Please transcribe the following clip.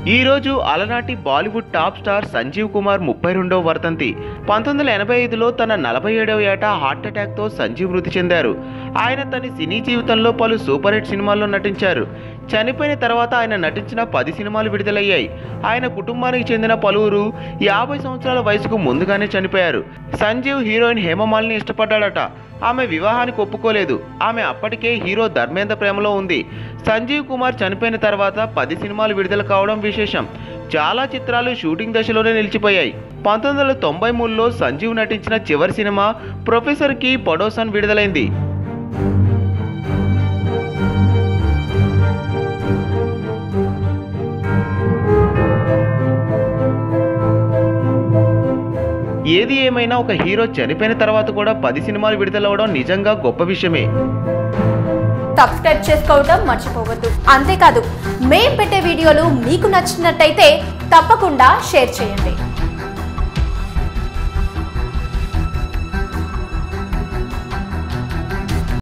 ఈ రోజు అలనాటి Bollywood top star Sanjeev Kumar ముప్పై రెండవ వర్ధంతి పంతొమ్మిది వందల ఎనభై ఐదులో తన నలభై ఏడవ ఏట హార్ట్ అటాక్తో సంజీవ్ మృతి చెందారు ఆయన తన సినీ జీవితంలో పలు సూపర్ హిట్ సినిమాల్లో నటించారు చనిపోయిన తర్వాత ఆయన నటించిన పది సినిమాలు విడుదలయ్యాయి ఆయన కుటుంబానికి చెందిన పలువురు యాభై సంవత్సరాల వయసుకు ముందుగానే చనిపోయారు సంజీవ్ హీరోయిన్ హేమమాలిని ఇష్టపడ్డాడట ఆమె వివాహానికి ఒప్పుకోలేదు ఆమె అప్పటికే హీరో ధర్మేంద్ర ప్రేమలో ఉంది సంజీవ్ కుమార్ చనిపోయిన తర్వాత పది సినిమాలు విడుదల కావడం విశేషం చాలా చిత్రాలు షూటింగ్ దశలోనే నిలిచిపోయాయి పంతొమ్మిది వందల తొంభై మూడులో సంజీవ్ నటించిన చివరి సినిమా ప్రొఫెసర్ కి పడోసన్ విడుదలైంది ఏది ఏమైనా ఒక హీరో చనిపోయిన తర్వాత కూడా పది సినిమాలు విడుదలవడం నిజంగా గొప్ప విషయమే సబ్స్క్రైబ్ చేసుకోవడం మర్చిపోవద్దు అంతేకాదు మేం పెట్టే వీడియోలు మీకు నచ్చినట్టయితే తప్పకుండా షేర్ చేయండి